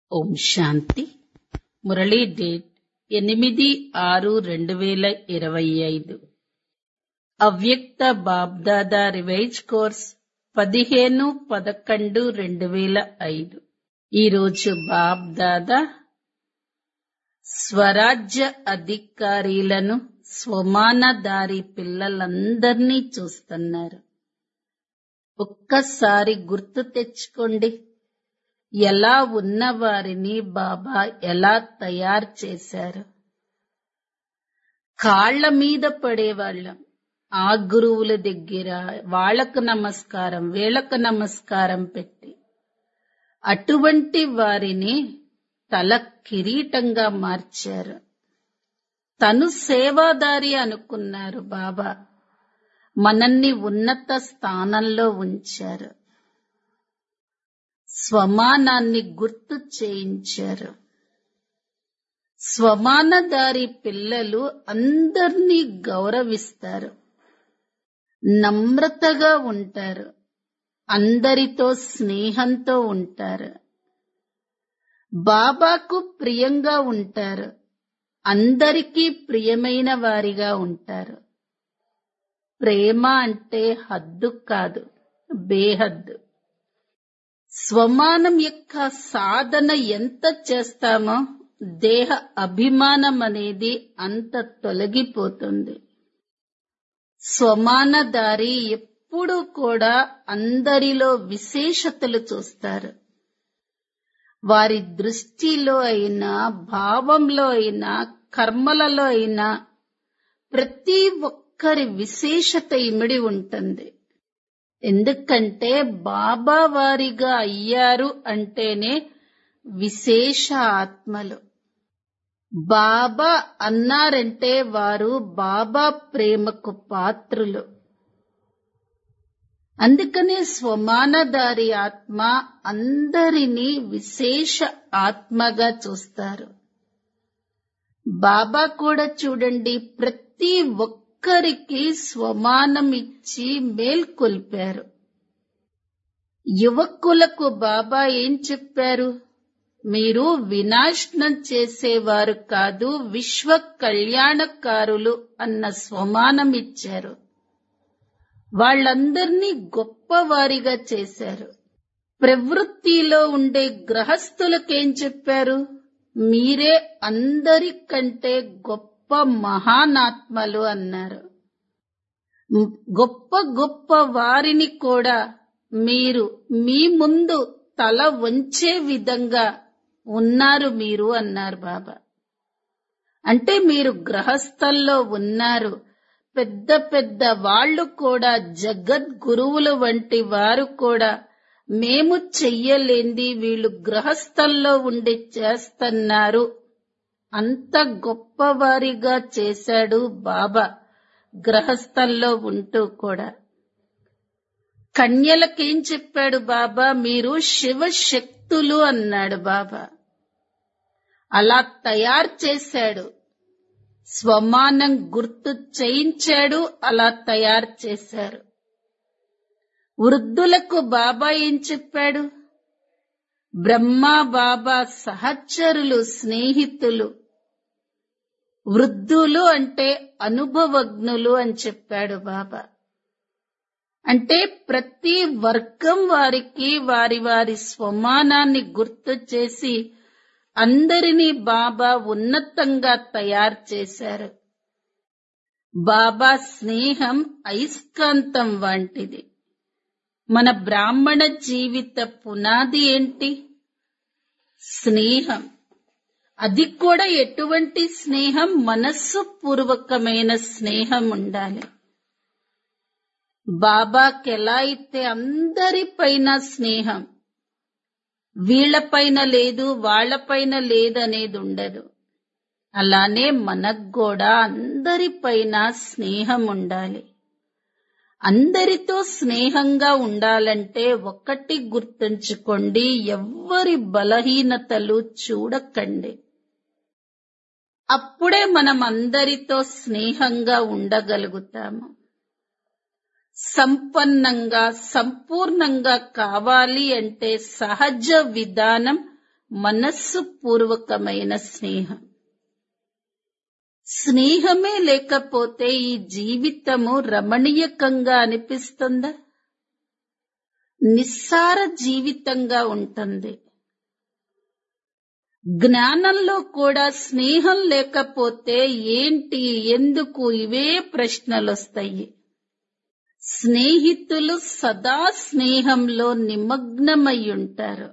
ఓం శాంతి Murali date ఎనిమిది ఆరు రెండు వేల ఇరవై ఐదు అవ్యక్త బాబ్దాదా రివైజ్ కోర్స్ పదిహేను పదకొండు రెండు వేల ఐదు ఈరోజు బాబ్దాదా స్వరాజ్య అధికారీలను స్వమానదారి పిల్లలందర్నీ చూస్తున్నారు ఒక్కసారి గుర్తు తెచ్చుకోండి ఎలా ఉన్న వారిని బాబా ఎలా తయారు చేశారు కాళ్ల మీద పడేవాళ్ళం ఆ గురువుల దగ్గర వాళ్లకు నమస్కారం వీళ్ళకు నమస్కారం పెట్టి అటువంటి వారిని తల కిరీటంగా మార్చారు తను సేవాదారి అనుకున్నారు బాబా మనల్ని ఉన్నత స్థానంలో ఉంచారు స్వమానాన్ని గుర్తు చేయించారు స్వమానదారి పిల్లలు అందర్నీ గౌరవిస్తారు నమ్రతగా ఉంటారు అందరితో స్నేహంతో ఉంటారు బాబాకు ప్రియంగా ఉంటారు అందరికీ ప్రియమైన వారిగా ఉంటారు ప్రేమ అంటే హద్దు కాదు బేహద్దు స్వమానం యొక్క సాధన ఎంత చేస్తామో దేహ అభిమానం అనేది అంత తొలగిపోతుంది స్వమానదారి ఎప్పుడూ కూడా అందరిలో విశేషతలు చూస్తారు వారి దృష్టిలో అయినా భావంలో అయినా కర్మలలో అయినా ప్రతి ఒక్కరి విశేషత ఇమిడి ఉంటుంది ఎందుకంటే బాబా వారిగా అయ్యారు అంటేనే విశేష ఆత్మలు బాబా అన్నారంటే వారు బాబా ప్రేమకు పాత్రులు అందుకనే స్వమానదారి ఆత్మ అందరినీ విశేష ఆత్మగా చూస్తారు బాబా కూడా చూడండి ప్రతి ఒక్కరికి స్వమానం ఇచ్చి మేల్కొల్పారు యువకులకు బాబా ఏం చెప్పారు మీరు వినాశనం చేసేవారు కాదు విశ్వ కళ్యాణకారులు అన్న స్వమానం ఇచ్చారు వాళ్ళందర్నీ గొప్పవారిగా చేశారు ప్రవృత్తిలో ఉండే గ్రహస్థులకేం చెప్పారు మీరే అందరికంటే గొప్ప మహానాత్మలు అన్నారు గొప్ప గొప్ప వారిని కూడా మీరు మీ ముందు తల వంచే విధంగా ఉన్నారు మీరు అన్నారు బాబా అంటే మీరు గ్రహస్థల్లో ఉన్నారు పెద్ద పెద్ద వాళ్ళు కూడా జగద్గురువులు వంటి వారు కూడా మేము చెయ్యలేంది వీళ్ళు గ్రహస్థల్లో ఉండి చేస్తున్నారు అంత గొప్పవారిగా చేశాడు బాబా గ్రహస్థల్లో ఉంటూ కూడా కన్యలకేం చెప్పాడు బాబా మీరు శివశక్తులు అన్నాడు బాబా అలా తయారు చేశాడు స్వమానం గుర్తు చేయించాడు అలా తయారు చేశారు వృద్ధులకు బాబా ఏం చెప్పాడు బ్రహ్మ బాబా సహచరులు స్నేహితులు వృద్ధులు అంటే అనుభవజ్ఞులు అని చెప్పాడు బాబా అంటే ప్రతి వర్గం వారికి వారి వారి స్వమానాన్ని గుర్తు చేసి అందరినీ బాబా ఉన్నతంగా తయారు చేశారు బాబా స్నేహం అయస్కాంతం వంటిది మన బ్రాహ్మణ జీవిత పునాది ఏంటి స్నేహం అది కూడా ఎటువంటి స్నేహం మనస్సు పూర్వకమైన స్నేహం ఉండాలి బాబాకి ఎలా అయితే అందరిపైన స్నేహం వీళ్లపైన లేదు వాళ్లపైన లేదనేది ఉండదు అలానే మనకు కూడా అందరిపైన స్నేహం ఉండాలి అందరితో స్నేహంగా ఉండాలంటే ఒక్కటి గుర్తుంచుకోండి ఎవ్వరి బలహీనతలు చూడకండి అప్పుడే మనం అందరితో స్నేహంగా ఉండగలుగుతాము సంపన్నంగా సంపూర్ణంగా కావాలి అంటే సహజ విధానం మనస్సు పూర్వకమైన స్నేహం స్నేహమే లేకపోతే ఈ జీవితము రమణీయకంగా అనిపిస్తుందా నిస్సార జీవితంగా ఉంటుంది జ్ఞానంలో కూడా స్నేహం లేకపోతే ఏంటి ఎందుకు ఇవే ప్రశ్నలొస్తాయి స్నేహితులు సదా స్నేహంలో నిమగ్నమై ఉంటారు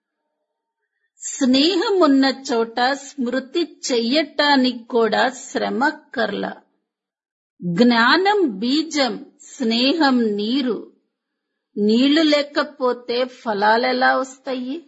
స్నేహం ఉన్న చోట స్మృతి చెయ్యటానికి కూడా శ్రమక్కర్ల జ్ఞానం బీజం స్నేహం నీరు నీళ్లు లేకపోతే ఫలాలెలా వస్తాయి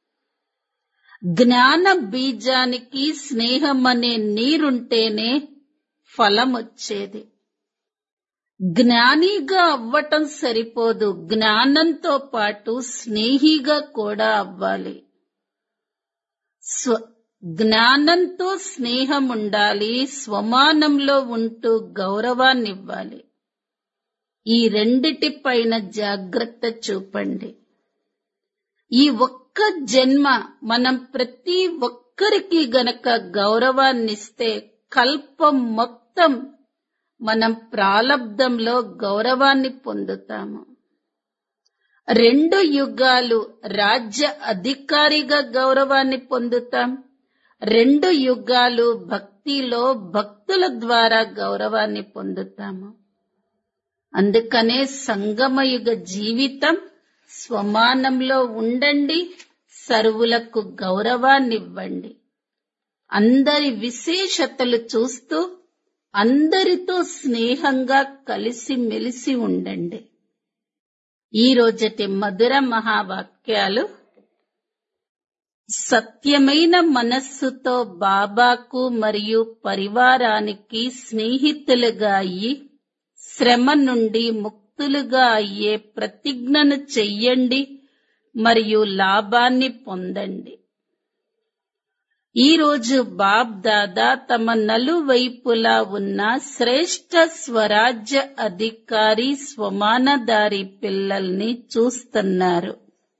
జ్ఞాన బీజానికి స్నేహం అనే నీరుంటేనే ఫలం వచ్చేది జ్ఞానిగా అవ్వటం సరిపోదు జ్ఞానంతో పాటు స్నేహిగా కూడా అవ్వాలి స్వ జ్ఞానంతో స్నేహం ఉండాలి స్వమానంలో ఉంటూ గౌరవాన్నివ్వాలి ఈ రెండిటి పైన జాగ్రత్త చూపండి ఈ ఒక్క జన్మ మనం ప్రతి ఒక్కరికి గనక గౌరవాన్నిస్తే కల్పం మొత్తం మనం ప్రాలబ్ధంలో గౌరవాన్ని పొందుతాము రెండు యుగాలు రాజ్య అధికారిగా గౌరవాన్ని పొందుతాం రెండు యుగాలు భక్తిలో భక్తుల ద్వారా గౌరవాన్ని పొందుతాము అందుకనే సంగమయుగ జీవితం స్వమానంలో ఉండండి సర్వులకు గౌరవాన్నివ్వండి అందరి విశేషతలు చూస్తూ అందరితో స్నేహంగా కలిసి మెలిసి ఉండండి ఈ రోజటి మధుర మహావాక్యాలు సత్యమైన మనస్సుతో బాబాకు మరియు పరివారానికి స్నేహితులుగా అయ్యి శ్రమ నుండి ముక్తులుగా అయ్యే ప్రతిజ్ఞను చెయ్యండి మరియు లాభాన్ని పొందండి ఈ రోజు బాబ్ దాదా తమ నలువైపులా ఉన్న శ్రేష్ట స్వరాజ్య అధికారి స్వమానదారి పిల్లల్ని చూస్తున్నారు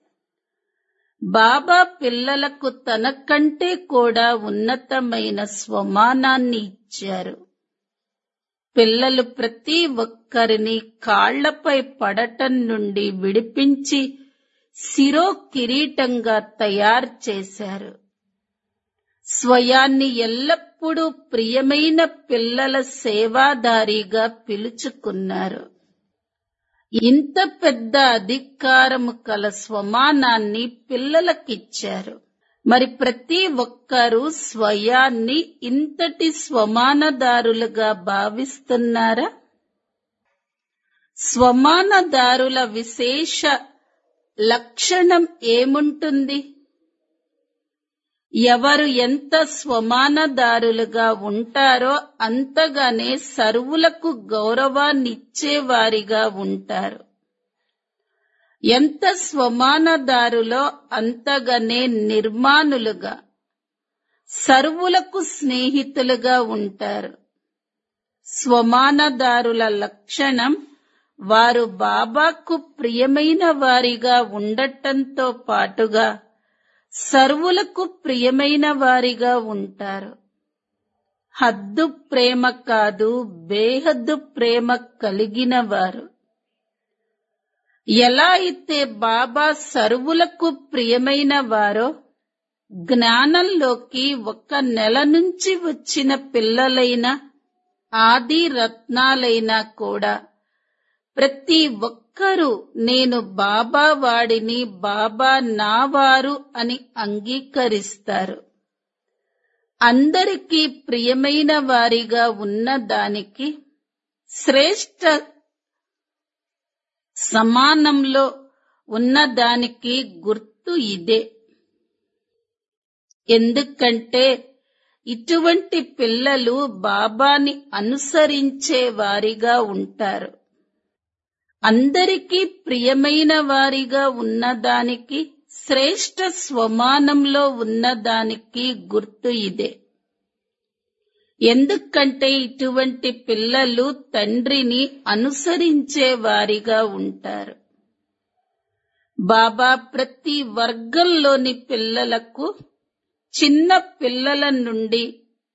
బాబా పిల్లలకు తన కంటే కూడా ఉన్నతమైన స్వమానాన్ని ఇచ్చారు పిల్లలు ప్రతి ఒక్కరిని కాళ్లపై పడటం నుండి విడిపించి శిరో కిరీటంగా తయారు చేశారు స్వయాన్ని ఎల్లప్పుడూ ప్రియమైన పిల్లల సేవాదారిగా పిలుచుకున్నారు ఇంత పెద్ద అధికారము కల స్వమానాన్ని పిల్లలకిచ్చారు మరి ప్రతి ఒక్కరూ స్వయాన్ని ఇంతటి స్వమానదారులుగా భావిస్తున్నారా స్వమానదారుల విశేష లక్షణం ఏముంటుంది ఎవరు ఎంత స్వమానదారులుగా ఉంటారో అంతగానే సర్వులకు గౌరవాన్నిచ్చేవారిగా ఉంటారు ఎంత స్వమానదారులో అంతగానే నిర్మాణులుగా సర్వులకు స్నేహితులుగా ఉంటారు స్వమానదారుల లక్షణం వారు బాబాకు ప్రియమైన వారిగా ఉండటంతో పాటుగా సర్వులకు ప్రియమైన వారిగా ఉంటారు హద్దు ప్రేమ కాదు బేహద్దు ప్రేమ కలిగిన వారు ఎలా అయితే బాబా సర్వులకు ప్రియమైన వారో జ్ఞానంలోకి ఒక నెల నుంచి వచ్చిన పిల్లలైన ఆది రత్నాలైనా కూడా ప్రతి ఒక్కరూ నేను బాబా వాడిని బాబా నావారు అని అంగీకరిస్తారు అందరికీ ప్రియమైన వారిగా ఉన్న దానికి శ్రేష్ట సమానంలో ఉన్న దానికి గుర్తు ఇదే ఎందుకంటే ఇటువంటి పిల్లలు బాబాని అనుసరించే వారిగా ఉంటారు అందరికీ ప్రియమైన వారిగా ఉన్నదానికి శ్రేష్ట స్వమానంలో ఉన్నదానికి గుర్తు ఇదే ఎందుకంటే ఇటువంటి పిల్లలు తండ్రిని అనుసరించే వారిగా ఉంటారు బాబా ప్రతి వర్గంలోని పిల్లలకు చిన్న పిల్లల నుండి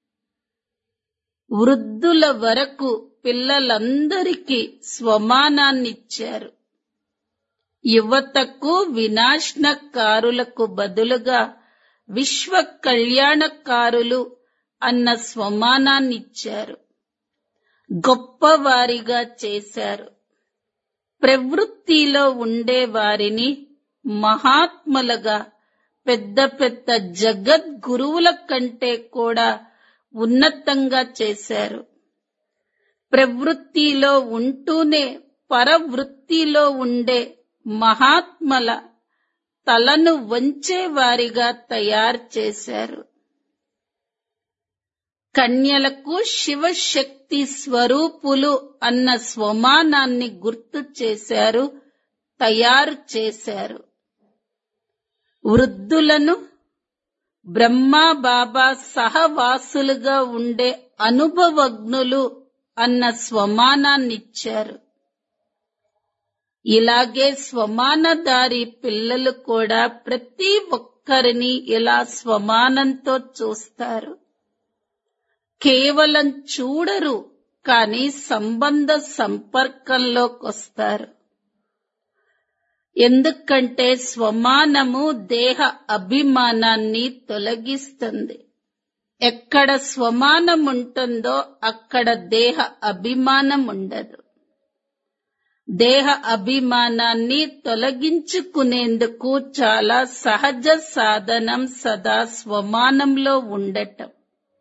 వృద్ధుల వరకు పిల్లలందరికీ స్వమానాన్నిచ్చారు యువతకు వినాశనకారులకు బదులుగా విశ్వ కళ్యాణకారులు అన్న స్వమానాన్నిచ్చారు గొప్పవారిగా చేశారు ప్రవృత్తిలో ఉండే వారిని మహాత్ములుగా పెద్ద పెద్ద జగద్గురువుల కంటే కూడా ఉన్నతంగా చేశారు ప్రవృత్తిలో ఉంటూనే పరవృత్తిలో ఉండే మహాత్మల తలను వంచే వారిగా తయారు చేశారు కన్యలకు శివశక్తి స్వరూపులు అన్న స్వమానాన్ని గుర్తు చేశారు తయారు చేశారు వృద్ధులను బ్రహ్మా బాబా సహవాసులుగా ఉండే అనుభవజ్ఞులు అన్న స్వమానాన్నిచ్చారు ఇలాగే స్వమానదారి పిల్లలు కూడా ప్రతి ఒక్కరిని ఇలా స్వమానంతో చూస్తారు కేవలం చూడరు కానీ సంబంధ సంపర్కంలోకొస్తారు ఎందుకంటే స్వమానము దేహ అభిమానాన్ని తొలగిస్తుంది ఎక్కడ స్వమానం ఉంటుందో అక్కడ దేహ అభిమానం ఉండదు దేహ అభిమానాన్ని తొలగించుకునేందుకు చాలా సహజ సాధనం సదా స్వమానంలో ఉండటం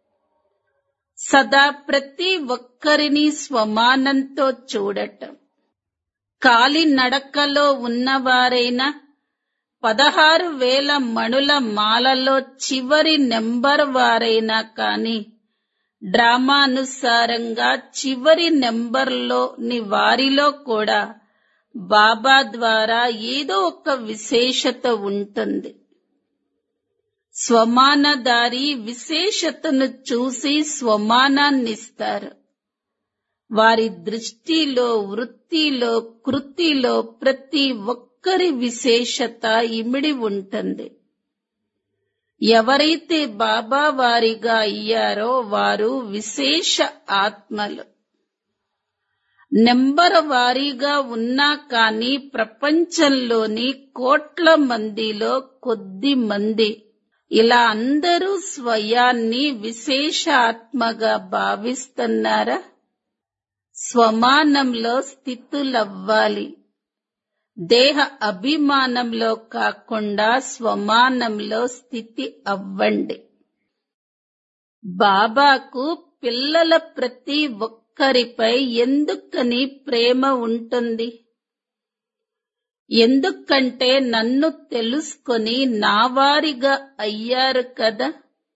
సదా ప్రతి ఒక్కరిని స్వమానంతో చూడటం కాలి నడకలో ఉన్నవారైనా పదహారు వేల మణుల మాలలో చివరి నెంబర్ వారైనా కాని డ్రామానుసారంగా చివరి నెంబర్లోని వారిలో కూడా బాబా ద్వారా ఏదో ఒక విశేషత ఉంటుంది స్వమానదారి విశేషతను చూసి స్వమానాన్నిస్తారు వారి దృష్టిలో వృత్తిలో కృతిలో ప్రతి ఒక్కరి విశేషత ఇమిడి ఉంటుంది ఎవరైతే బాబా వారిగా అయ్యారో వారు విశేష ఆత్మలు నెంబర్ వారీగా ఉన్నా కానీ ప్రపంచంలోని కోట్ల మందిలో కొద్ది మంది ఇలా అందరూ స్వయాన్ని విశేష ఆత్మగా భావిస్తున్నారా స్వమానంలో స్థితులవ్వాలి దేహ అభిమానంలో కాకుండా స్వమానంలో స్థితి అవ్వండి బాబాకు పిల్లల ప్రతి ఒక్కరిపై ఎందుకని ప్రేమ ఉంటుంది ఎందుకంటే నన్ను తెలుసుకొని నావారిగా అయ్యారు కదా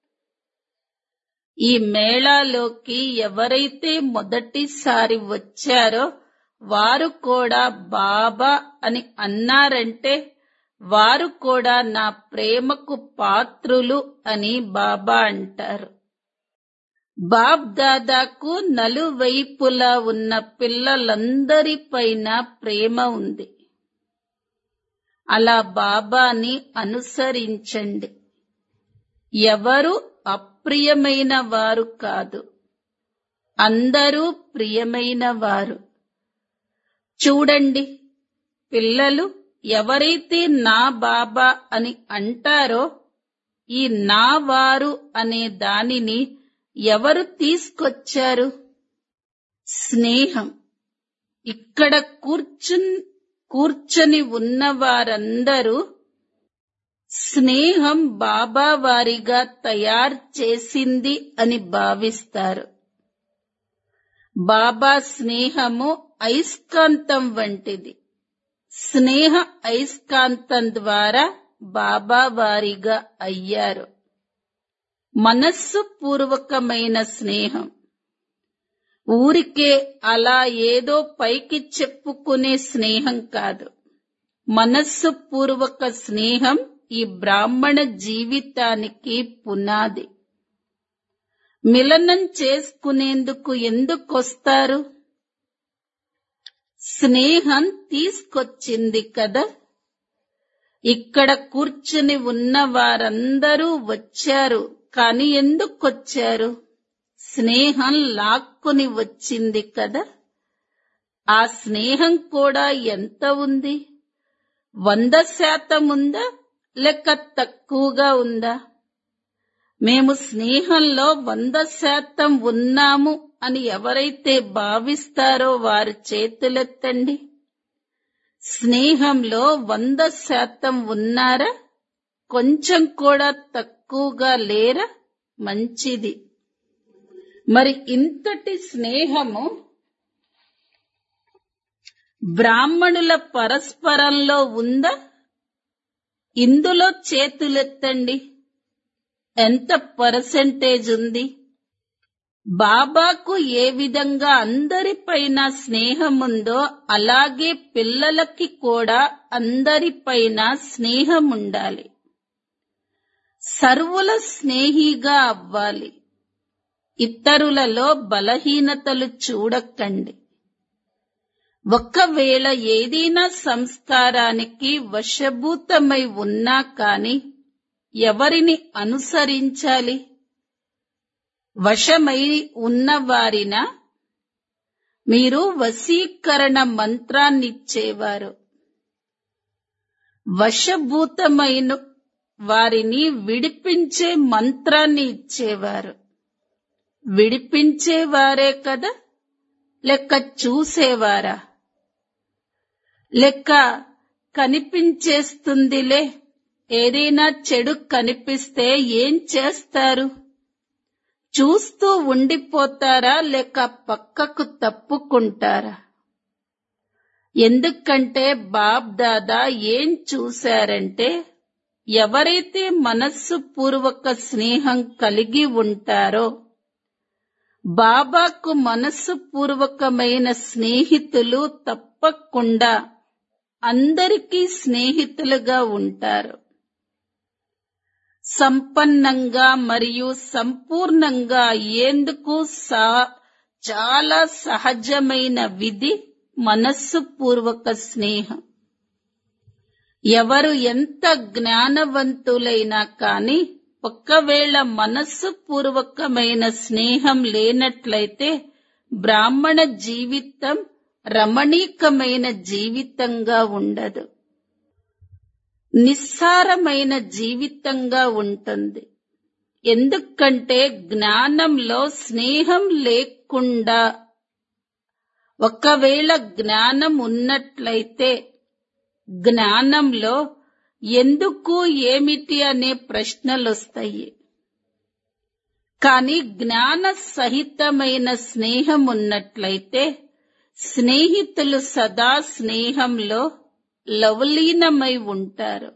ఈ మేళాలోకి ఎవరైతే మొదటిసారి వచ్చారో వారు కూడా బాబా అని అన్నారంటే వారు కూడా నా ప్రేమకు పాత్రులు అని బాబా అంటారు బాబ్ దాదాకు నలువైపులా ఉన్న పిల్లలందరిపైన ప్రేమ ఉంది అలా బాబాని అనుసరించండి ఎవరు అప్రియమైన వారు కాదు అందరూ ప్రియమైన వారు చూడండి పిల్లలు ఎవరైతే నా బాబా అని అంటారో ఈ నా వారు అనే దానిని ఎవరు తీసుకొచ్చారు స్నేహం ఇక్కడ కూర్చున్ కూర్చొని ఉన్న వారందరూ స్నేహం బాబా వారిగా తయారు చేసింది అని భావిస్తారు బాబా స్నేహము అయస్కాంతం వంటిది స్నేహ అయస్కాంతం ద్వారా బాబా వారిగా అయ్యారు మనస్సు పూర్వకమైన స్నేహం ఊరికే అలా ఏదో పైకి చెప్పుకునే స్నేహం కాదు మనస్సు పూర్వక స్నేహం ఈ బ్రాహ్మణ జీవితానికి పునాది మిలనం చేసుకునేందుకు ఎందుకొస్తారు స్నేహం తీసుకొచ్చింది కదా ఇక్కడ కూర్చుని ఉన్న వారందరూ వచ్చారు కాని ఎందుకొచ్చారు స్నేహం లాక్కుని వచ్చింది కదా ఆ స్నేహం కూడా ఎంత ఉంది వంద శాతం ఉందా లేక తక్కువగా ఉందా మేము స్నేహంలో వంద శాతం ఉన్నాము అని ఎవరైతే భావిస్తారో వారు చేతులెత్తండి స్నేహంలో వంద శాతం ఉన్నారా కొంచెం కూడా తక్కువగా లేరా మంచిది మరి ఇంతటి స్నేహము బ్రాహ్మణుల పరస్పరంలో ఉందా ఇందులో చేతులెత్తండి ఎంత పర్సెంటేజ్ ఉంది బాబాకు ఏ విధంగా అందరిపైన స్నేహం ఉందో అలాగే పిల్లలకి కూడా అందరిపైన స్నేహం ఉండాలి సర్వుల స్నేహిగా అవ్వాలి ఇతరులలో బలహీనతలు చూడకండి ఒకవేళ ఏదైనా సంస్కారానికి వశభూతమై ఉన్నా కాని ఎవరిని అనుసరించాలి వశమై ఉన్నవారిన మీరు వశీకరణ మంత్రాన్నిచ్చేవారు వశభూతమైన వారిని విడిపించే మంత్రాన్ని ఇచ్చేవారు విడిపించేవారే కదా లెక్క చూసేవారా లెక్క కనిపించేస్తుందిలే ఏదైనా చెడు కనిపిస్తే ఏం చేస్తారు చూస్తూ ఉండిపోతారా లేక పక్కకు తప్పుకుంటారా ఎందుకంటే బాబ్ దాదా ఏం చూశారంటే ఎవరైతే మనస్సు పూర్వక స్నేహం కలిగి ఉంటారో బాబాకు మనస్సు పూర్వకమైన స్నేహితులు తప్పకుండా అందరికీ స్నేహితులుగా ఉంటారు సంపన్నంగా మరియు సంపూర్ణంగా అయ్యేందుకు సా- చాలా సహజమైన విధి మనస్సు పూర్వక స్నేహం ఎవరు ఎంత జ్ఞానవంతులైనా కాని ఒకవేళ మనస్సు పూర్వకమైన స్నేహం లేనట్లయితే బ్రాహ్మణ జీవితం రమణీకమైన జీవితంగా ఉండదు నిస్సారమైన జీవితంగా ఉంటుంది ఎందుకంటే జ్ఞానంలో స్నేహం లేకుండా ఒకవేళ జ్ఞానం ఉన్నట్లయితే జ్ఞానంలో ఎందుకు ఏమిటి అనే ప్రశ్నలొస్తాయి కానీ జ్ఞాన సహితమైన స్నేహం ఉన్నట్లయితే స్నేహితులు సదా స్నేహంలో లవలీనమై ఉంటారు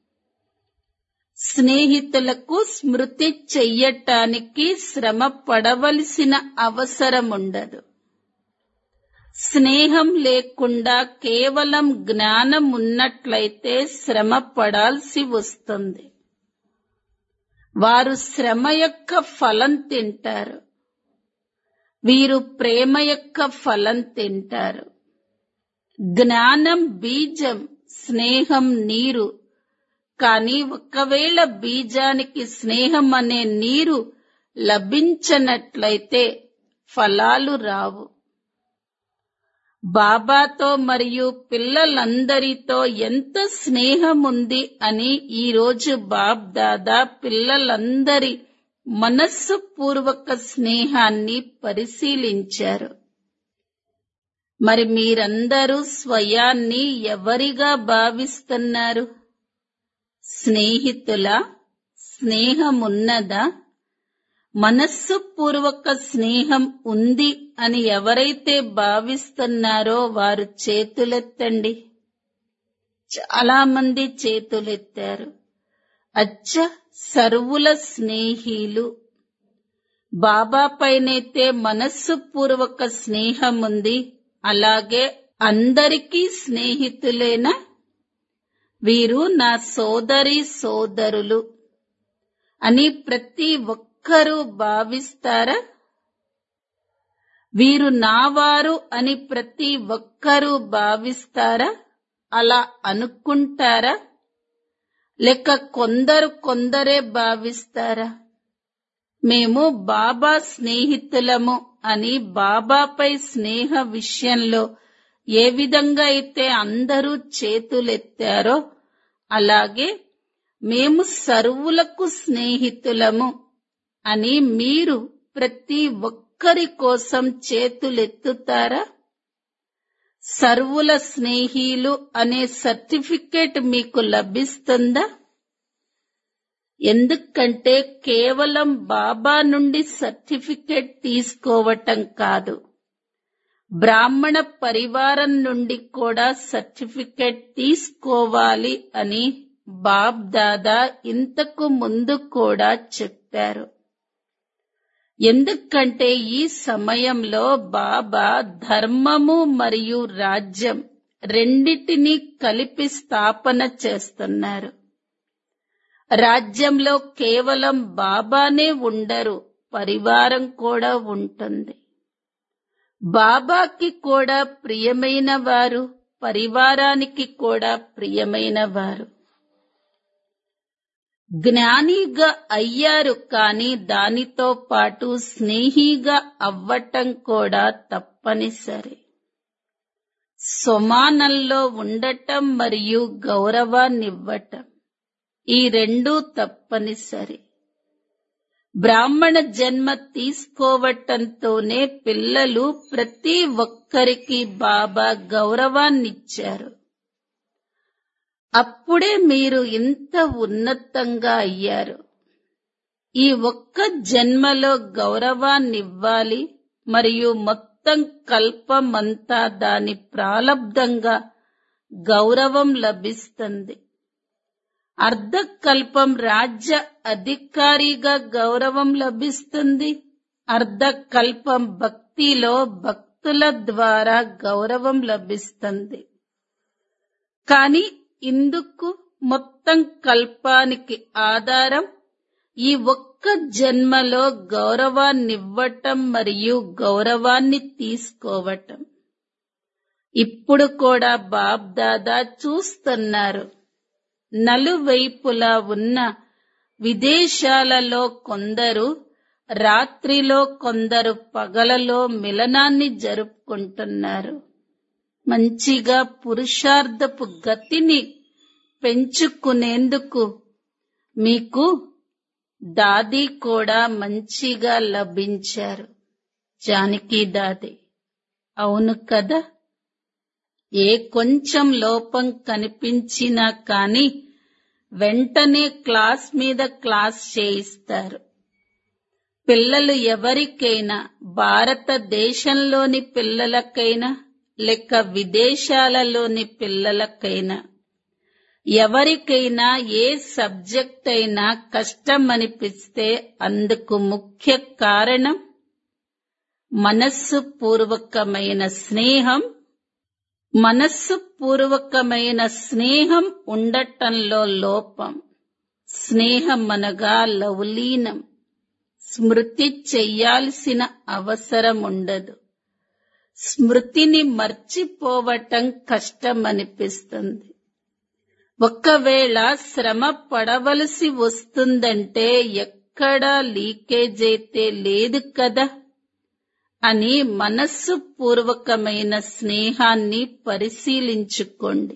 స్నేహితులకు స్మృతి చెయ్యటానికి శ్రమ పడవలసిన అవసరం ఉండదు స్నేహం లేకుండా కేవలం జ్ఞానం ఉన్నట్లయితే శ్రమ పడాల్సి వస్తుంది వారు శ్రమ యొక్క ఫలం తింటారు వీరు ప్రేమ యొక్క ఫలం తింటారు జ్ఞానం బీజం స్నేహం నీరు కానీ ఒకవేళ బీజానికి స్నేహం అనే నీరు లభించనట్లయితే ఫలాలు రావు బాబాతో మరియు పిల్లలందరితో ఎంత స్నేహం ఉంది అని ఈ రోజు బాబ్ దాదా పిల్లలందరి మనస్సు పూర్వక స్నేహాన్ని పరిశీలించారు మరి మీరందరూ స్వయాన్ని ఎవరిగా భావిస్తున్నారు స్నేహితుల స్నేహమున్నదా మనస్సు పూర్వక స్నేహం ఉంది అని ఎవరైతే భావిస్తున్నారో వారు చేతులెత్తండి చాలా మంది చేతులెత్తారు అచ్చ సర్వుల స్నేహిలు బాబా పైనైతే మనస్సు పూర్వక స్నేహం ఉంది అలాగే అందరికీ స్నేహితులేనా వీరు నా సోదరి సోదరులు అని ప్రతి ఒక్కరూ భావిస్తారా వీరు నావారు అని ప్రతి ఒక్కరూ భావిస్తారా అలా అనుకుంటారా లేక కొందరు కొందరే భావిస్తారా మేము బాబా స్నేహితులము అని బాబాపై స్నేహ విషయంలో ఏ విధంగా అయితే అందరూ చేతులెత్తారో అలాగే మేము సర్వులకు స్నేహితులము అని మీరు ప్రతి ఒక్కరి కోసం చేతులెత్తుతారా సర్వుల స్నేహీలు అనే సర్టిఫికేట్ మీకు లభిస్తుందా ఎందుకంటే కేవలం బాబా నుండి సర్టిఫికేట్ తీసుకోవటం కాదు బ్రాహ్మణ పరివారం నుండి కూడా సర్టిఫికేట్ తీసుకోవాలి అని బాబ్ దాదా ఇంతకు ముందు కూడా చెప్పారు ఎందుకంటే ఈ సమయంలో బాబా ధర్మము మరియు రాజ్యం రెండిటినీ కలిపి స్థాపన చేస్తున్నారు రాజ్యంలో కేవలం బాబానే ఉండరు పరివారం కూడా ఉంటుంది బాబాకి కూడా ప్రియమైన వారు పరివారానికి కూడా ప్రియమైన వారు జ్ఞానిగా అయ్యారు కానీ దానితో పాటు స్నేహిగా అవ్వటం కూడా తప్పనిసరి సమానంలో ఉండటం మరియు గౌరవాన్నివ్వటం ఈ రెండూ తప్పనిసరి బ్రాహ్మణ జన్మ తీసుకోవటంతోనే పిల్లలు ప్రతి ఒక్కరికి బాబా గౌరవాన్నిచ్చారు అప్పుడే మీరు ఇంత ఉన్నతంగా అయ్యారు ఈ ఒక్క జన్మలో గౌరవాన్నివ్వాలి మరియు మొత్తం కల్పమంతా దాని ప్రాలబ్ధంగా గౌరవం లభిస్తుంది అర్ధకల్పం రాజ్య అధికారిగా గౌరవం లభిస్తుంది అర్ధకల్పం భక్తిలో భక్తుల ద్వారా గౌరవం లభిస్తుంది కానీ ఇందుకు మొత్తం కల్పానికి ఆధారం ఈ ఒక్క జన్మలో గౌరవాన్నివ్వటం మరియు గౌరవాన్ని తీసుకోవటం ఇప్పుడు కూడా బాబ్ దాదా చూస్తున్నారు నలువైపులా ఉన్న విదేశాలలో కొందరు రాత్రిలో కొందరు పగలలో మిలనాన్ని జరుపుకుంటున్నారు మంచిగా పురుషార్థపు గతిని పెంచుకునేందుకు మీకు దాది కూడా మంచిగా లభించారు జానకి దాది అవును కదా ఏ కొంచెం లోపం కనిపించినా కానీ వెంటనే క్లాస్ మీద క్లాస్ చేయిస్తారు పిల్లలు ఎవరికైనా భారతదేశంలోని పిల్లలకైనా లేక విదేశాలలోని పిల్లలకైనా ఎవరికైనా ఏ సబ్జెక్ట్ అయినా కష్టం అనిపిస్తే అందుకు ముఖ్య కారణం మనస్సు పూర్వకమైన స్నేహం మనస్సు పూర్వకమైన స్నేహం ఉండటంలో లోపం స్నేహం అనగా లవలీనం స్మృతి చెయ్యాల్సిన అవసరం ఉండదు స్మృతిని మర్చిపోవటం కష్టం అనిపిస్తుంది ఒకవేళ శ్రమ పడవలసి వస్తుందంటే ఎక్కడా లీకేజ్ అయితే లేదు కదా అని మనస్సు పూర్వకమైన స్నేహాన్ని పరిశీలించుకోండి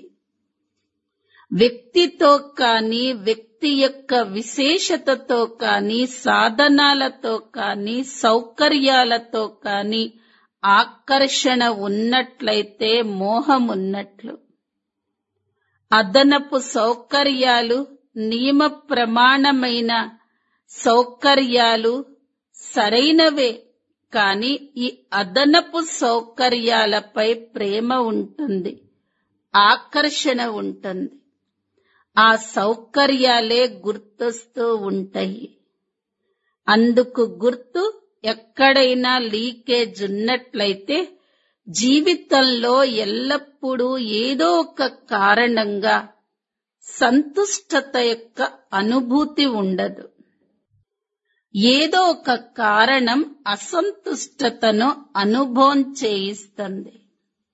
వ్యక్తితో కానీ వ్యక్తి యొక్క విశేషతతో కానీ సాధనాలతో కానీ సౌకర్యాలతో కానీ ఆకర్షణ ఉన్నట్లయితే మోహం ఉన్నట్లు అదనపు సౌకర్యాలు నియమ ప్రమాణమైన సౌకర్యాలు సరైనవే కానీ ఈ అదనపు సౌకర్యాలపై ప్రేమ ఉంటుంది ఆకర్షణ ఉంటుంది ఆ సౌకర్యాలే గుర్తొస్తూ ఉంటాయి అందుకు గుర్తు ఎక్కడైనా లీకేజ్ ఉన్నట్లయితే జీవితంలో ఎల్లప్పుడూ ఏదో ఒక కారణంగా సంతుష్టత యొక్క అనుభూతి ఉండదు ఏదో ఒక కారణం అసంతుష్టతను అనుభవం చేయిస్తుంది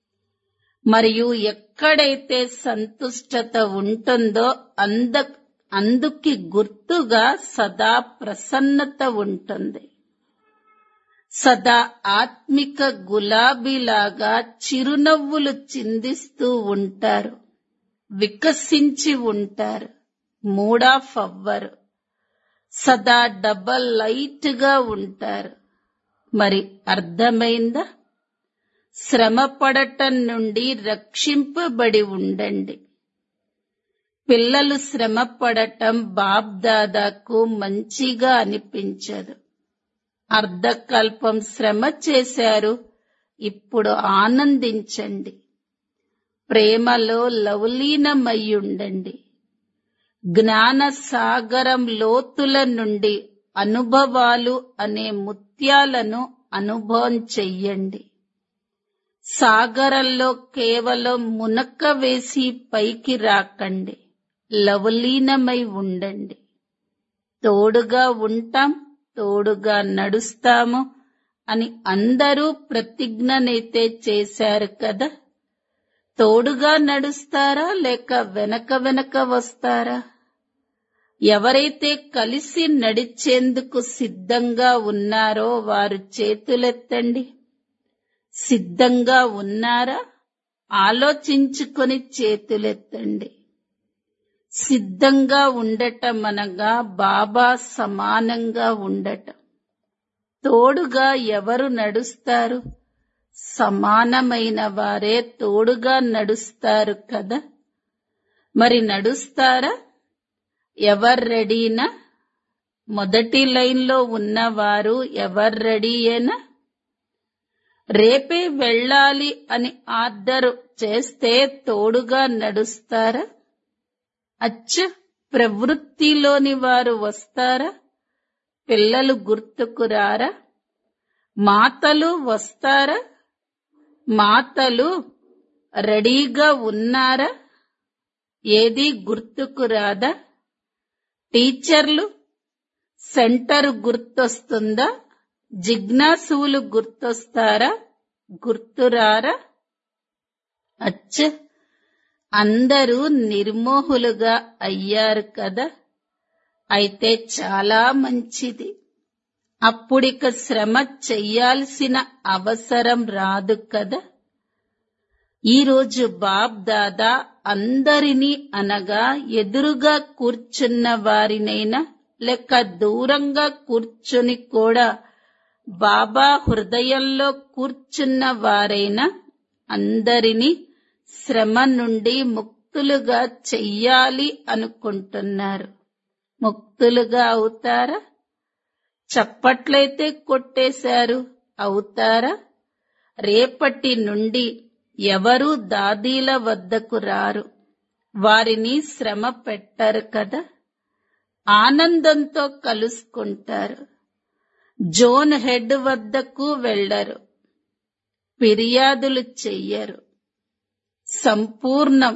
మరియు ఎక్కడైతే సంతుష్టత ఉంటుందో అంద అందుకి గుర్తుగా సదా ప్రసన్నత ఉంటుంది సదా ఆత్మిక గులాబీలాగా చిరునవ్వులు చిందిస్తూ ఉంటారు వికసించి ఉంటారు మూడాఫ్ అవ్వరు సదా డబల్ లైట్ గా ఉంటారు మరి అర్థమైందా శ్రమ పడటం నుండి రక్షింపబడి ఉండండి పిల్లలు శ్రమ పడటం బాబ్దాదాకు మంచిగా అనిపించదు అర్ధకల్పం శ్రమ చేశారు ఇప్పుడు ఆనందించండి ప్రేమలో లవలీనమయ్యుండండి జ్ఞాన సాగరం లోతుల నుండి అనుభవాలు అనే ముత్యాలను అనుభవం చెయ్యండి సాగరంలో కేవలం మునక్క వేసి పైకి రాకండి లవలీనమై ఉండండి తోడుగా ఉంటాం తోడుగా నడుస్తాము అని అందరూ ప్రతిజ్ఞనైతే చేశారు కదా తోడుగా నడుస్తారా లేక వెనక వెనక వస్తారా ఎవరైతే కలిసి నడిచేందుకు సిద్ధంగా ఉన్నారో వారు చేతులెత్తండి సిద్ధంగా ఉన్నారా ఆలోచించుకొని చేతులెత్తండి సిద్ధంగా ఉండటం అనగా బాబా సమానంగా ఉండటం తోడుగా ఎవరు నడుస్తారు సమానమైన వారే తోడుగా నడుస్తారు కదా మరి నడుస్తారా ఎవరు రెడీనా మొదటి లైన్లో ఉన్నవారు ఎవరు రెడీయేనా రేపే వెళ్ళాలి అని ఆర్డర్ చేస్తే తోడుగా నడుస్తారా అచ్చ ప్రవృత్తిలోని వారు వస్తారా పిల్లలు గుర్తుకు రారా మాతలు వస్తారా మాతలు రెడీగా ఉన్నారా ఏది గుర్తుకు రాదా టీచర్లు సెంటర్ గుర్తొస్తుందా జిజ్ఞాసువులు గుర్తొస్తారా గుర్తురారా అచ్చ అందరూ నిర్మోహులుగా అయ్యారు కదా అయితే చాలా మంచిది అప్పుడిక శ్రమ చెయ్యాల్సిన అవసరం రాదు కదా ఈరోజు బాబ్ దాదా అందరినీ అనగా ఎదురుగా కూర్చున్న వారినైనా లేక దూరంగా కూర్చుని కూడా బాబా హృదయంలో కూర్చున్న వారైనా అందరినీ శ్రమ నుండి ముక్తులుగా చెయ్యాలి అనుకుంటున్నారు ముక్తులుగా అవుతారా చప్పట్లయితే కొట్టేశారు అవుతారా రేపటి నుండి ఎవరూ దాదీల వద్దకు రారు వారిని శ్రమ పెట్టరు కదా ఆనందంతో కలుసుకుంటారు జోన్ హెడ్ వద్దకు వెళ్లరు ఫిర్యాదులు చెయ్యరు సంపూర్ణం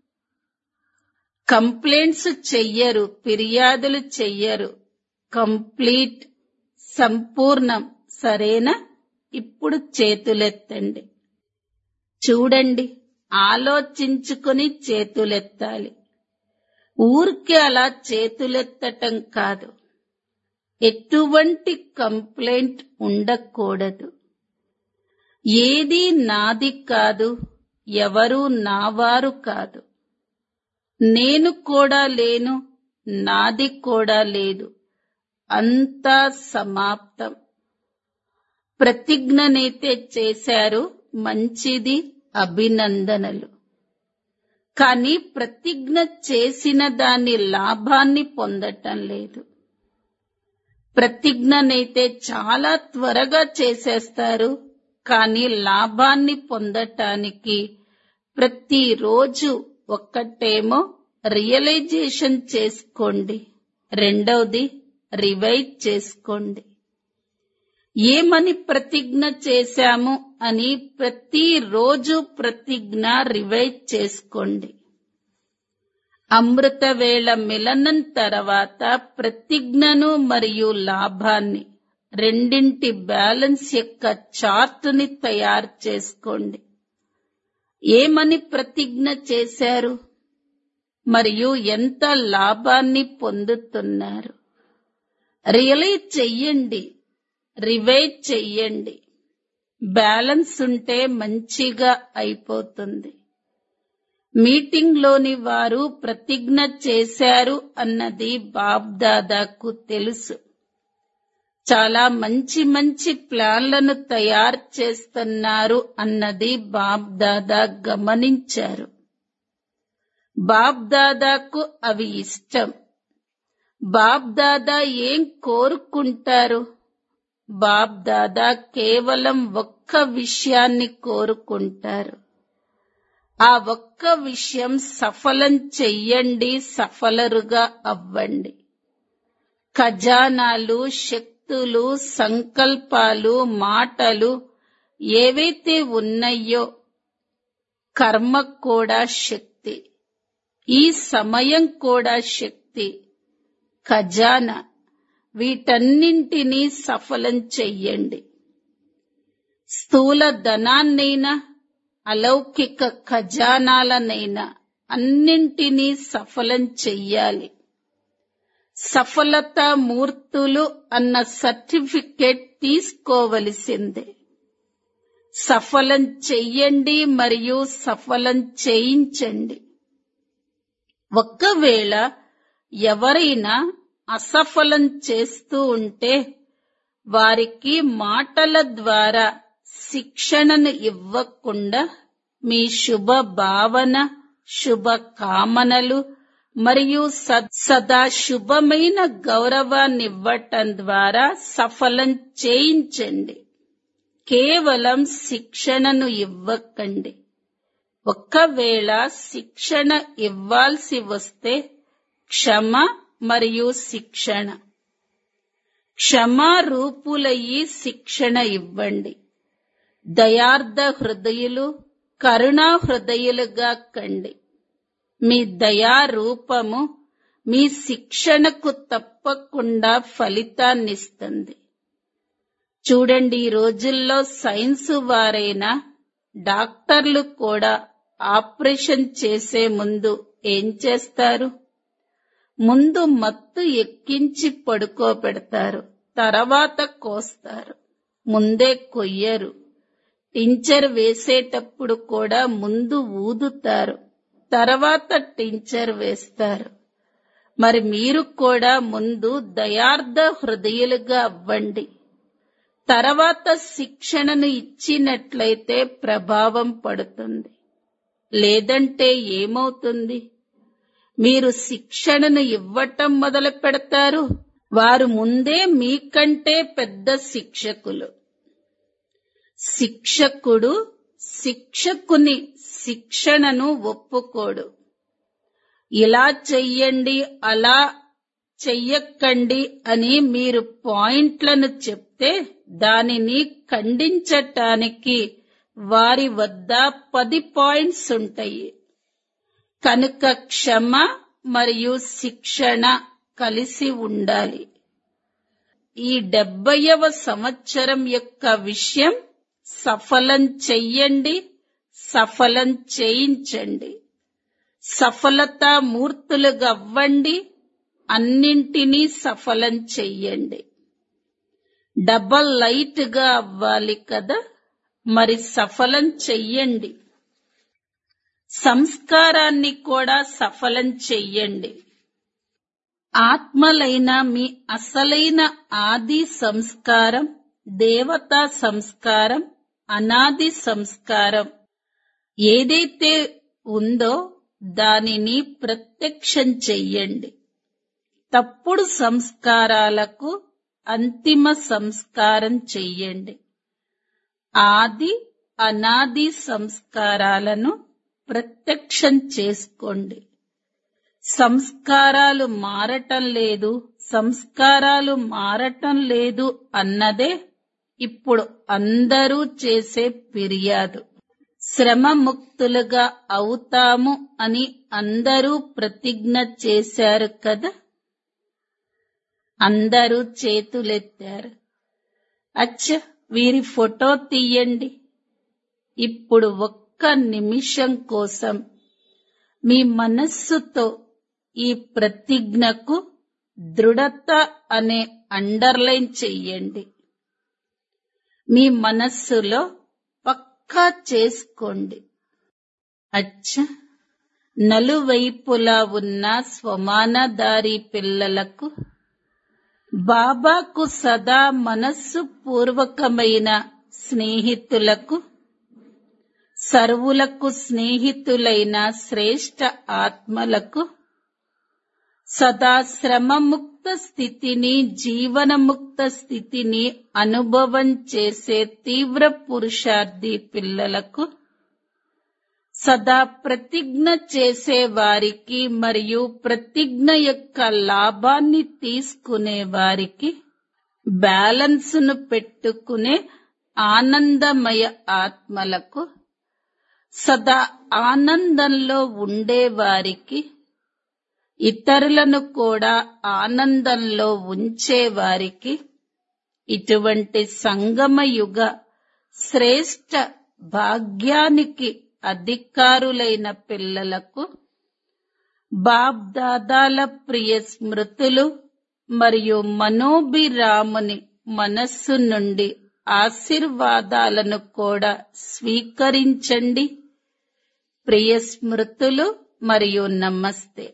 కంప్లైంట్స్ చెయ్యరు ఫిర్యాదులు చెయ్యరు కంప్లీట్ సంపూర్ణం సరేనా ఇప్పుడు చేతులెత్తండి చూడండి ఆలోచించుకుని చేతులెత్తాలి ఊరికే అలా చేతులెత్తటం కాదు ఎటువంటి కంప్లైంట్ ఉండకూడదు ఏది నాది కాదు ఎవరు నావారు కాదు నేను కూడా లేను నాది కూడా లేదు అంతా సమాప్తం ప్రతిజ్ఞనైతే చేశారు మంచిది అభినందనలు కానీ ప్రతిజ్ఞ చేసిన దాని లాభాన్ని పొందటం లేదు ప్రతిజ్ఞనైతే చాలా త్వరగా చేసేస్తారు కానీ లాభాన్ని పొందటానికి ప్రతిరోజు ఒక్కటేమో రియలైజేషన్ చేసుకోండి రెండవది రివైజ్ చేసుకోండి ఏమని ప్రతిజ్ఞ చేశాము అని ప్రతిరోజు ప్రతిజ్ఞ రివైజ్ చేసుకోండి అమృత వేళ మిలనం తర్వాత ప్రతిజ్ఞను మరియు లాభాన్ని రెండింటి బ్యాలెన్స్ యొక్క చార్టుని తయారు చేసుకోండి ఏమని ప్రతిజ్ఞ చేశారు మరియు ఎంత లాభాన్ని పొందుతున్నారు రియలైజ్ చెయ్యండి రివైజ్ చెయ్యండి బ్యాలెన్స్ ఉంటే మంచిగా అయిపోతుంది మీటింగ్లోని వారు ప్రతిజ్ఞ చేశారు అన్నది బాబ్దాదాకు తెలుసు చాలా మంచి మంచి ప్లాన్లను తయారు చేస్తున్నారు అన్నది బాబ్దాదా గమనించారు బాబ్దాదాకు అవి ఇష్టం బాబ్దాదా ఏం కోరుకుంటారు బాబ్దాదా కేవలం ఒక్క విషయాన్ని కోరుకుంటారు ఆ ఒక్క విషయం సఫలం చెయ్యండి సఫలరుగా అవ్వండి ఖజానాలు శక్తులు సంకల్పాలు మాటలు ఏవైతే ఉన్నాయో కర్మ కూడా శక్తి ఈ సమయం కూడా శక్తి ఖజానా వీటన్నింటినీ సఫలం చెయ్యండి స్థూల ధనాన్నైనా అలౌకిక ఖజానాలనైనా అన్నింటినీ సఫలం చెయ్యాలి సఫలత మూర్తులు అన్న సర్టిఫికెట్ తీసుకోవలసిందే సఫలం చెయ్యండి మరియు సఫలం చేయించండి ఒక్కవేళ ఎవరైనా అసఫలం చేస్తూ ఉంటే వారికి మాటల ద్వారా శిక్షణను ఇవ్వకుండా మీ శుభ భావన శుభ కామనలు మరియు సదా శుభమైన గౌరవాన్నివ్వటం ద్వారా సఫలం చేయించండి కేవలం శిక్షణను ఇవ్వకండి ఒక్కవేళ శిక్షణ ఇవ్వాల్సి వస్తే క్షమ మరియు శిక్షణ క్షమారూపులయ్యి శిక్షణ ఇవ్వండి దయార్థ హృదయులు కరుణా హృదయులుగా కండి మీ దయా రూపము మీ శిక్షణకు తప్పకుండా ఫలితాన్నిస్తుంది చూడండి ఈ రోజుల్లో సైన్స్ వారైనా డాక్టర్లు కూడా ఆపరేషన్ చేసే ముందు ఏం చేస్తారు ముందు మత్తు ఎక్కించి పడుకోబెడతారు తర్వాత కోస్తారు ముందే కొయ్యరు టించర్ వేసేటప్పుడు కూడా ముందు ఊదుతారు తర్వాత టించర్ వేస్తారు మరి మీరు కూడా ముందు దయార్థ హృదయులుగా అవ్వండి తర్వాత శిక్షణను ఇచ్చినట్లయితే ప్రభావం పడుతుంది లేదంటే ఏమవుతుంది మీరు శిక్షణను ఇవ్వటం మొదలు పెడతారు వారు ముందే మీకంటే పెద్ద శిక్షకులు శిక్షకుడు శిక్షకుని శిక్షణను ఒప్పుకోడు ఇలా చెయ్యండి అలా చెయ్యకండి అని మీరు పాయింట్లను చెప్తే దానిని ఖండించటానికి వారి వద్ద పది పాయింట్స్ ఉంటాయి కనుక క్షమ మరియు శిక్షణ కలిసి ఉండాలి ఈ డెబ్బైవ సంవత్సరం యొక్క విషయం సఫలం చెయ్యండి సఫలం చేయించండి సఫలతా మూర్తులుగా అవ్వండి అన్నింటినీ సఫలం చెయ్యండి డబల్ లైట్ గా అవ్వాలి కదా మరి సఫలం చెయ్యండి సంస్కారాన్ని కూడా సఫలం చెయ్యండి ఆత్మలైన మీ అసలైన ఆది సంస్కారం దేవతా సంస్కారం అనాది సంస్కారం ఏదైతే ఉందో దానిని ప్రత్యక్షం చెయ్యండి తప్పుడు సంస్కారాలకు అంతిమ సంస్కారం చెయ్యండి ఆది అనాది సంస్కారాలను ప్రత్యక్షం చేసుకోండి సంస్కారాలు మారటం లేదు సంస్కారాలు మారటం లేదు అన్నదే ఇప్పుడు అందరూ చేసే ఫిర్యాదు శ్రమ ముక్తులుగా అవుతాము అని అందరూ ప్రతిజ్ఞ చేశారు కదా అందరూ చేతులెత్తారు అచ్చ వీరి ఫోటో తీయండి ఇప్పుడు ఒక్క నిమిషం కోసం మీ మనస్సుతో ఈ ప్రతిజ్ఞకు దృఢత అనే అండర్లైన్ చెయ్యండి మీ మనస్సులో పక్కా చేసుకోండి అచ్చ నలువైపులా ఉన్న స్వమానదారి పిల్లలకు బాబాకు సదా మనస్సు పూర్వకమైన స్నేహితులకు సర్వులకు స్నేహితులైన శ్రేష్ట ఆత్మలకు సదా శ్రమముక్త స్థితిని జీవనముక్త స్థితిని అనుభవం చేసే తీవ్ర పురుషార్థి పిల్లలకు సదా ప్రతిజ్ఞ చేసే వారికి మరియు ప్రతిజ్ఞ యొక్క లాభాన్ని తీసుకునే వారికి బ్యాలెన్స్ ను పెట్టుకునే ఆనందమయ ఆత్మలకు సదా ఆనందంలో ఉండేవారికి ఇతరులను కూడా ఆనందంలో ఉంచేవారికి ఇటువంటి సంగమయుగ శ్రేష్ట భాగ్యానికి అధికారులైన పిల్లలకు బాబ్ దాదాల ప్రియ స్మృతులు మరియు మనోభిరాముని మనస్సు నుండి ఆశీర్వాదాలను కూడా స్వీకరించండి ప్రియ స్మృతులు మరియు నమస్తే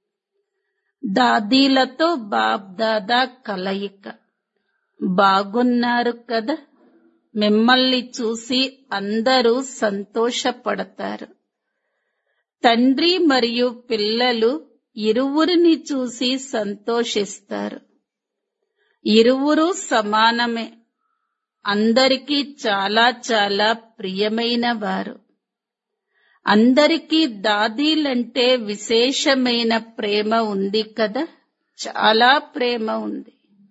దాదీలతో బాబ్ దాదా కలయిక బాగున్నారు కదా మిమ్మల్ని చూసి అందరూ సంతోషపడతారు తండ్రి మరియు పిల్లలు ఇరువురిని చూసి సంతోషిస్తారు ఇరువురు సమానమే అందరికీ చాలా చాలా ప్రియమైన వారు అందరికీ దాదీలంటే విశేషమైన ప్రేమ ఉంది కదా చాలా ప్రేమ ఉంది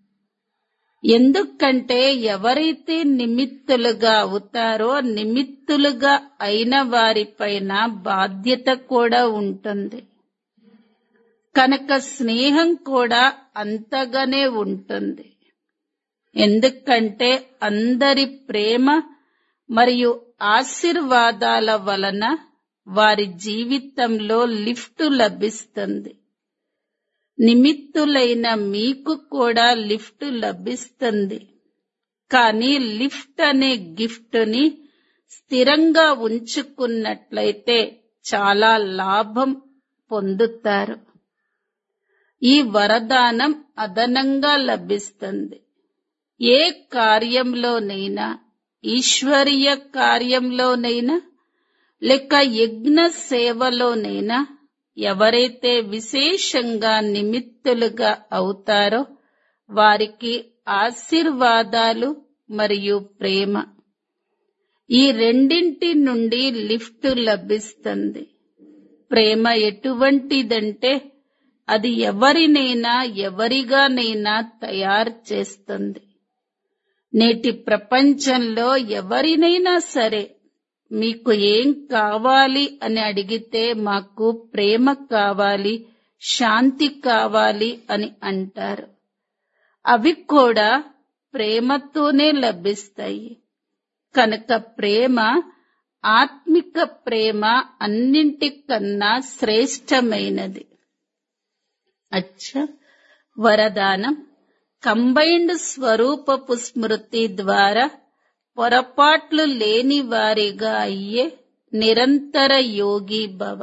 ఎందుకంటే ఎవరైతే నిమిత్తులుగా అవుతారో నిమిత్తులుగా అయిన వారిపైన బాధ్యత కూడా ఉంటుంది కనుక స్నేహం కూడా అంతగానే ఉంటుంది ఎందుకంటే అందరి ప్రేమ మరియు ఆశీర్వాదాల వలన వారి జీవితంలో లిఫ్ట్ లభిస్తుంది నిమిత్తులైన మీకు కూడా లిఫ్ట్ లభిస్తుంది కానీ లిఫ్ట్ అనే గిఫ్ట్ని స్థిరంగా ఉంచుకున్నట్లయితే చాలా లాభం పొందుతారు ఈ వరదానం అదనంగా లభిస్తుంది ఏ కార్యంలోనైనా ఈశ్వరీయ కార్యంలోనైనా లేక యజ్ఞ సేవలోనైనా ఎవరైతే విశేషంగా నిమిత్తులుగా అవుతారో వారికి ఆశీర్వాదాలు మరియు ప్రేమ ఈ రెండింటి నుండి లిఫ్ట్ లభిస్తుంది ప్రేమ ఎటువంటిదంటే అది ఎవరినైనా ఎవరిగానైనా తయారు చేస్తుంది నేటి ప్రపంచంలో ఎవరినైనా సరే మీకు ఏం కావాలి అని అడిగితే మాకు ప్రేమ కావాలి శాంతి కావాలి అని అంటారు అవి కూడా ప్రేమతోనే లభిస్తాయి కనుక ప్రేమ ఆత్మిక ప్రేమ అన్నింటికన్నా శ్రేష్టమైనది అచ్చ వరదానం కంబైన్డ్ స్వరూపపు స్మృతి ద్వారా పొరపాట్లు లేని వారిగా అయ్యే నిరంతర యోగి భవ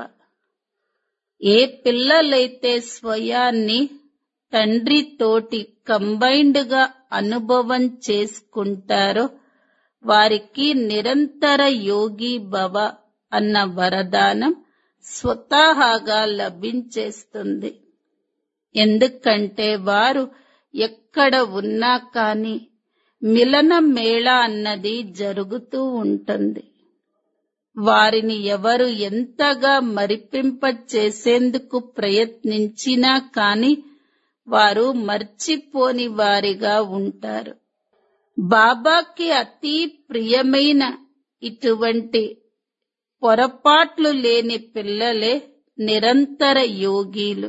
ఏ పిల్లలైతే స్వయాన్ని తండ్రి తోటి కంబైన్డ్ గా అనుభవం చేసుకుంటారో వారికి నిరంతర యోగి భవ అన్న వరదానం స్వతహాగా లభించేస్తుంది ఎందుకంటే వారు ఎక్కడ ఉన్నా కానీ మిలన మేళ అన్నది జరుగుతూ ఉంటుంది వారిని ఎవరు ఎంతగా మరిపింప చేసేందుకు ప్రయత్నించినా కాని వారు మర్చిపోని వారిగా ఉంటారు బాబాకి అతి ప్రియమైన ఇటువంటి పొరపాట్లు లేని పిల్లలే నిరంతర యోగీలు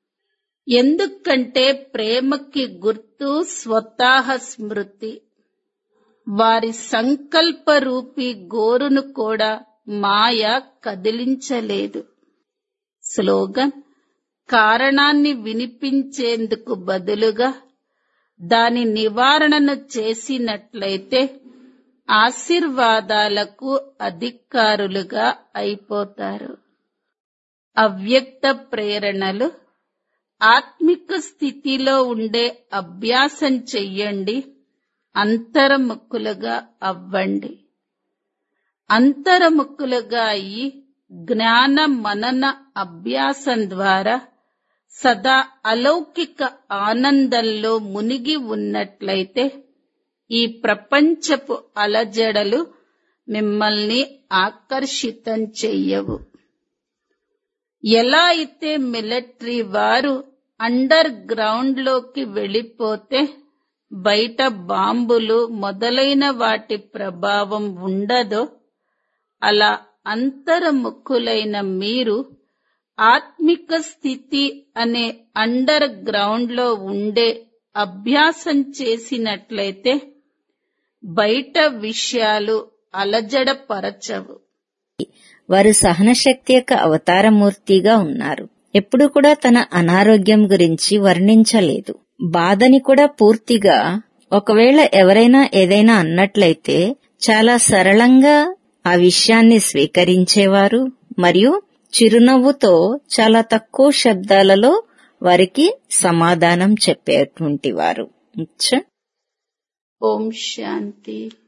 ఎందుకంటే ప్రేమకి గుర్తు స్వతహ స్మృతి వారి సంకల్ప రూపి గోరును కూడా మాయ కదిలించలేదు స్లోగన్ కారణాన్ని వినిపించేందుకు బదులుగా దాని నివారణను చేసినట్లయితే ఆశీర్వాదాలకు అధికారులుగా అయిపోతారు అవ్యక్త ప్రేరణలు ఆత్మిక స్థితిలో ఉండే అభ్యాసం చెయ్యండి అంతర్ముఖులుగా అవ్వండి అంతర్ముఖులుగా అయి జ్ఞాన మనన అభ్యాసం ద్వారా సదా అలౌకిక ఆనందంలో మునిగి ఉన్నట్లయితే ఈ ప్రపంచపు అలజడలు మిమ్మల్ని ఆకర్షితం చెయ్యవు ఎలా అయితే మిలిటరీ వారు అండర్ గ్రౌండ్ లోకి వెళ్ళిపోతే బయట బాంబులు మొదలైన వాటి ప్రభావం ఉండదో అలా అంతర్ముఖులైన మీరు ఆత్మిక స్థితి అనే అండర్ గ్రౌండ్ లో ఉండే అభ్యాసం చేసినట్లయితే బయట విషయాలు అలజడపరచవు వారు సహనశక్తి యొక్క అవతారమూర్తిగా ఉన్నారు ఎప్పుడు కూడా తన అనారోగ్యం గురించి వర్ణించలేదు బాధని కూడా పూర్తిగా ఒకవేళ ఎవరైనా ఏదైనా అన్నట్లయితే చాలా సరళంగా ఆ విషయాన్ని స్వీకరించేవారు మరియు చిరునవ్వుతో చాలా తక్కువ శబ్దాలలో వారికి సమాధానం చెప్పేటువంటి వారు ఓం శాంతి